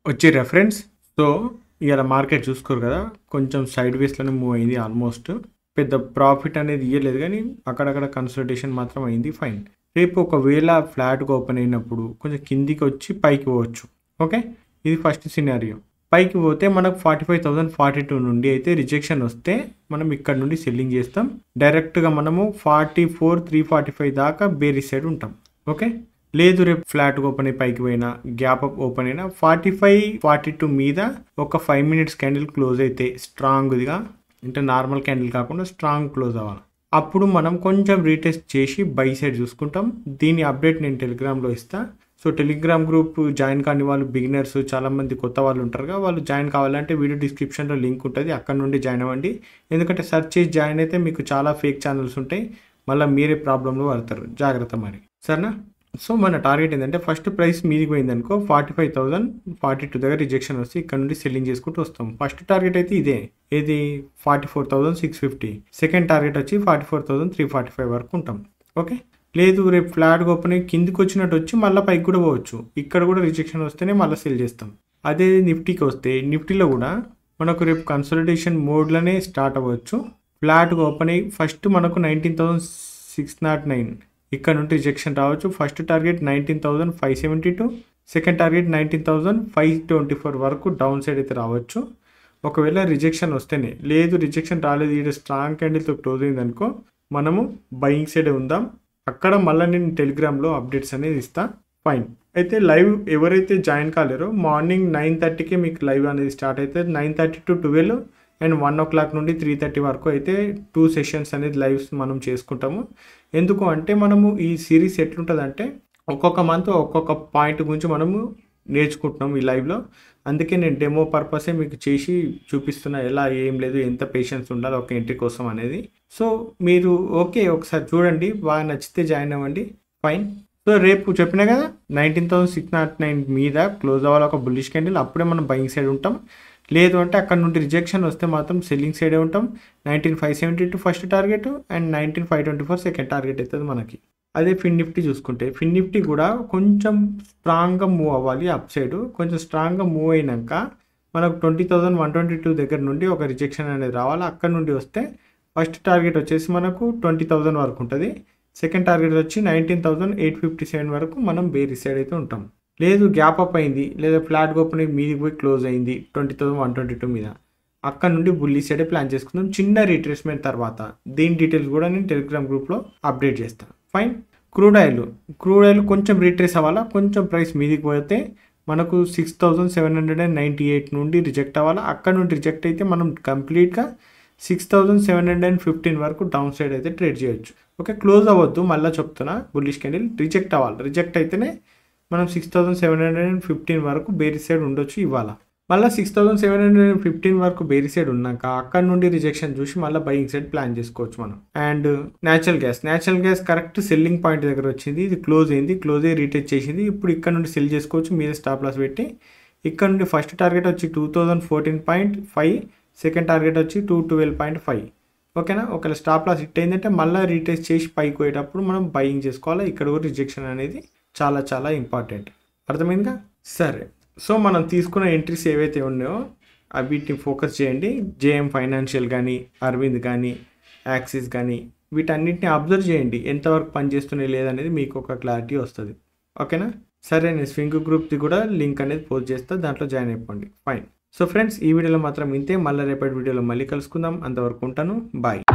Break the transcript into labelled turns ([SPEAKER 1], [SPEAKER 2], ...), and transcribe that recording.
[SPEAKER 1] వచ్చి reference so ఇవాళ market చూసుకోరు కదా కొంచెం సైడ్ వేస్లోనే మూవ్ అయింది ఆల్మోస్ట్ పెద్ద ప్రాఫిట్ అనేది ఇవ్వలేదు కానీ అక్కడక్కడ కన్సల్టేషన్ మాత్రం అయింది ఫైన్ రేపు ఒకవేళ ఫ్లాట్గా ఓపెన్ అయినప్పుడు కొంచెం కిందికి వచ్చి పైకి పోవచ్చు ఓకే ఇది ఫస్ట్ సినారియో పైకి పోతే మనకు forty five thousand forty two నుండి అయితే రిజెక్షన్ వస్తే మనం ఇక్కడ నుండి సెల్లింగ్ చేస్తాం డైరెక్ట్గా మనము forty four three forty five దాకా బేరీ సైడ్ ఉంటాం ఓకే లేదు రేపు ఫ్లాట్ ఓపెన్ అయి పైకి పోయినా గ్యాప్ అప్ ఓపెన్ అయినా ఫార్టీ ఫైవ్ ఫార్టీ టూ మీద ఒక ఫైవ్ మినిట్స్ క్యాండిల్ క్లోజ్ అయితే స్ట్రాంగ్గా అంటే నార్మల్ క్యాండిల్ కాకుండా స్ట్రాంగ్ క్లోజ్ అవ్వాలి అప్పుడు మనం కొంచెం రీటెస్ట్ చేసి బై సైడ్ చూసుకుంటాం దీని అప్డేట్ నేను టెలిగ్రామ్లో ఇస్తా సో టెలిగ్రామ్ గ్రూప్ జాయిన్ కాని వాళ్ళు బిగినర్స్ చాలామంది కొత్త వాళ్ళు ఉంటారుగా వాళ్ళు జాయిన్ కావాలంటే వీడియో డిస్క్రిప్షన్లో లింక్ ఉంటుంది అక్కడ నుండి జాయిన్ అవ్వండి ఎందుకంటే సెర్చ్ చేసి జాయిన్ అయితే మీకు చాలా ఫేక్ ఛానల్స్ ఉంటాయి మళ్ళీ మీరే ప్రాబ్లంలో పడతారు జాగ్రత్త మరి సరేనా సో మన టార్గెట్ ఏంటంటే ఫస్ట్ ప్రైస్ మీదికి పోయింది అనుకో forty five thousand forty two దగ్గర రిజెక్షన్ వస్తే ఇక్కడ నుండి సెల్లింగ్ చేసుకుంటూ వస్తాం ఫస్ట్ టార్గెట్ అయితే ఇదే ఏది forty four thousand six fifty second target వచ్చి forty four thousand three forty five వరకు ఉంటాం ఓకే లేదు రేపు ఫ్లాట్గా ఓపెన్ అయ్యి కిందికి వచ్చినట్టు వచ్చి మళ్ళీ పైకి కూడా పోవచ్చు ఇక్కడ కూడా రిజెక్షన్ వస్తేనే మళ్ళీ సెల్ చేస్తాం అదే నిఫ్టీకి వస్తే నిఫ్టీలో కూడా మనకు రేపు కన్సల్టేషన్ మోడ్లోనే స్టార్ట్ అవ్వచ్చు ఫ్లాట్గా ఓపెన్ అయ్యి ఫస్ట్ మనకు nineteen thousand six naught nine ఇక్కడ నుండి రిజెక్షన్ రావచ్చు first target nineteen thousand five seventy two second target nineteen thousand five twenty four వరకు డౌన్ సైడ్ అయితే రావచ్చు ఒకవేళ రిజెక్షన్ వస్తేనే లేదు రిజెక్షన్ రాలేదు ఇది స్ట్రాంగ్ క్యాండిల్తో క్లోజ్ అయింది అనుకో మనము బయింగ్ సైడ్ ఉందాం అక్కడ మళ్ళీ నేను టెలిగ్రామ్లో అప్డేట్స్ అనేది ఇస్తా ఫైన్ అయితే లైవ్ ఎవరైతే జాయిన్ కాలేరో మార్నింగ్ నైన్ థర్టీకి మీకు లైవ్ అనేది స్టార్ట్ అవుతుంది nine thirty to twelve and one o'clock నుండి త్రీ థర్టీ వరకు అయితే టూ సెషన్స్ అనేది లైవ్స్ మనం చేసుకుంటాము ఎందుకు అంటే మనము ఈ సిరీస్ ఎట్లుంటుందంటే ఒక్కొక్క మంత్ ఒక్కొక్క పాయింట్ గురించి మనము నేర్చుకుంటున్నాం ఈ లైవ్లో అందుకే నేను డెమో పర్పసే మీకు చేసి చూపిస్తున్నా ఎలా ఏం లేదు ఎంత పేషెన్స్ ఉండాలి ఒక ఎంట్రీ కోసం అనేది సో మీరు ఓకే ఒకసారి చూడండి బాగా నచ్చితే జాయిన్ అవ్వండి ఫైన్ సో రేపు చెప్పినా కదా nineteen thousand six naught nine మీద క్లోజ్ అవ్వాలి ఒక బుల్లిష్ క్యాండిల్ అప్పుడే మనం బయింగ్ సైడ్ ఉంటాం లేదు అంటే అక్కడ నుండి రిజెక్షన్ వస్తే మాత్రం సెల్లింగ్ సైడే ఉంటాం nineteen five seventy two first target and nineteen five twenty four second target అవుతుంది మనకి అదే ఫిన్ నిఫ్టీ చూసుకుంటే ఫిన్ నిఫ్టీ కూడా కొంచెం స్ట్రాంగ్గా మూవ్ అవ్వాలి అప్ సైడ్ కొంచెం స్ట్రాంగ్గా మూవ్ అయినాక మనకు twenty thousand one twenty two దగ్గర నుండి ఒక రిజెక్షన్ అనేది రావాలి అక్కడ నుండి వస్తే ఫస్ట్ టార్గెట్ వచ్చేసి మనకు ట్వంటీ థౌసండ్ వరకు ఉంటుంది సెకండ్ టార్గెట్ వచ్చి nineteen thousand eight fifty seven వరకు మనం బేరీ సైడ్ అయితే ఉంటాం లేదు గ్యాప్ అప్ అయింది లేదా ఫ్లాట్ ఓపెన్ అయ్యి మీదికి పోయి క్లోజ్ అయింది twenty thousand one twenty two మీద అక్కడ నుండి బుల్లీ సైడే ప్లాన్ చేసుకుందాం చిన్న రీట్రేస్మెంట్ తర్వాత దీని డీటెయిల్స్ కూడా నేను టెలిగ్రామ్ గ్రూప్లో అప్డేట్ చేస్తాను fine crude oil crude oil కొంచెం రీట్రేస్ అవ్వాలా కొంచెం ప్రైస్ మీదికి పోతే మనకు six thousand seven hundred and ninety eight నుండి రిజెక్ట్ అవ్వాలా అక్కడ నుండి రిజెక్ట్ అయితే మనం కంప్లీట్గా six thousand seven hundred and fifteen వరకు డౌన్ సైడ్ అయితే ట్రేడ్ చేయొచ్చు ఓకే క్లోజ్ అవ్వద్దు మళ్ళీ చెప్తున్నా బుల్లిష్ క్యాండిల్ రిజెక్ట్ అవ్వాలి రిజెక్ట్ అయితేనే మనం six thousand seven hundred and fifteen వరకు బేరీ సైడ్ ఉండొచ్చు ఇవాళ మళ్ళీ six thousand seven hundred and fifteen వరకు బేరీ సైడ్ ఉన్నాక అక్కడ నుండి రిజెక్షన్ చూసి మళ్ళీ బయింగ్ సైడ్ ప్లాన్ చేసుకోవచ్చు మనం and natural gas natural gas correct selling point దగ్గర వచ్చింది ఇది క్లోజ్ అయింది క్లోజ్ అయ్యి రీటెచ్ చేసింది ఇప్పుడు ఇక్కడ నుండి సెల్ చేసుకోవచ్చు మీరే స్టాప్ లాస్ పెట్టి ఇక్కడ నుండి ఫస్ట్ టార్గెట్ వచ్చి two thousand fourteen point five second target వచ్చి టూ ట్వెల్వ్ పాయింట్ ఫైవ్ ఓకేనా ఒకవేళ స్టాప్ లాస్ హిట్ అయిందంటే మళ్ళీ రీటెస్ట్ చేసి పైకి పోయేటప్పుడు మనం బయింగ్ చేసుకోవాలి ఇక్కడ కూడా రిజెక్షన్ అనేది చాలా చాలా ఇంపార్టెంట్ అర్థమైందిగా సరే సో మనం తీసుకున్న ఎంట్రీస్ ఏవైతే ఉన్నాయో వీటిని ఫోకస్ చేయండి జేఎం ఫైనాన్షియల్ కానీ అరవింద్ కానీ యాక్సిస్ కానీ వీటన్నిటిని అబ్జర్వ్ చేయండి ఎంతవరకు పనిచేస్తున్నాయి లేదనేది మీకు ఒక క్లారిటీ వస్తుంది ఓకేనా సరే నేను స్వింగ్ గ్రూప్ది కూడా లింక్ అనేది పోస్ట్ చేస్తా దాంట్లో జాయిన్ అయిపోండి ఫైన్ సో ఫ్రెండ్స్ ఈ వీడియోలో మాత్రం ఇంతే మళ్ళీ రేపటి వీడియోలో మళ్ళీ కలుసుకుందాం అంతవరకు ఉంటాను బాయ్